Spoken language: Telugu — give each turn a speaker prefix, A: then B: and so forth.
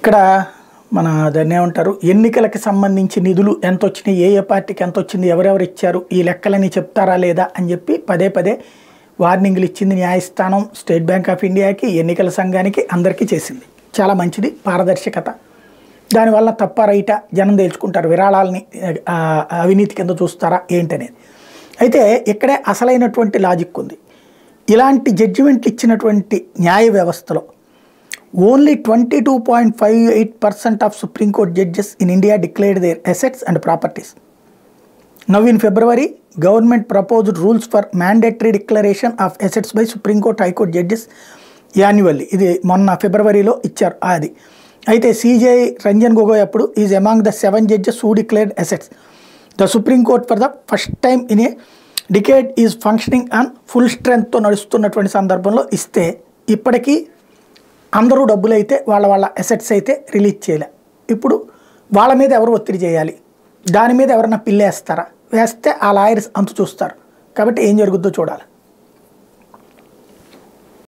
A: ఇక్కడ మన దాన్ని ఏమంటారు ఎన్నికలకి సంబంధించి నిధులు ఎంత వచ్చినాయి ఏ ఏ పార్టీకి ఎంత వచ్చింది ఎవరెవరు ఇచ్చారు ఈ లెక్కలని చెప్తారా లేదా అని చెప్పి పదే పదే వార్నింగ్లు ఇచ్చింది న్యాయస్థానం స్టేట్ బ్యాంక్ ఆఫ్ ఇండియాకి ఎన్నికల సంఘానికి అందరికీ చేసింది చాలా మంచిది పారదర్శకత దానివల్ల తప్ప రైట జనం తేల్చుకుంటారు విరాళాలని ఆ, అవినీతి కింద చూస్తారా ఏంటనేది అయితే ఇక్కడే అసలైనటువంటి లాజిక్ ఉంది ఇలాంటి జడ్జిమెంట్లు ఇచ్చినటువంటి న్యాయ వ్యవస్థలో only twenty two point five eight percent of supreme court judges in India declared their assets and properties now in February government proposed rules for mandatory declaration of assets by supreme court high court judges annually ఇది మొన్న ఫిబ్రవరిలో ఇచ్చారు అది అయితే సిజేఐ రంజన్ గొగోయ్ అప్పుడు is among the seven judges who declared assets the supreme court for the first time in a decade is functioning on full స్ట్రెంగ్త్తో నడుస్తున్నటువంటి సందర్భంలో ఇస్తే ఇప్పటికీ అందరూ డబ్బులు అయితే వాళ్ళ వాళ్ళ అసెట్స్ అయితే రిలీజ్ చేయలే ఇప్పుడు వాళ్ళ మీద ఎవరు ఒత్తిడి చేయాలి దాని మీద ఎవరన్నా పిల్లేస్తారా వేస్తే ఆ లాయర్స్ అంతు చూస్తారు కాబట్టి ఏం జరుగుద్దో చూడాలి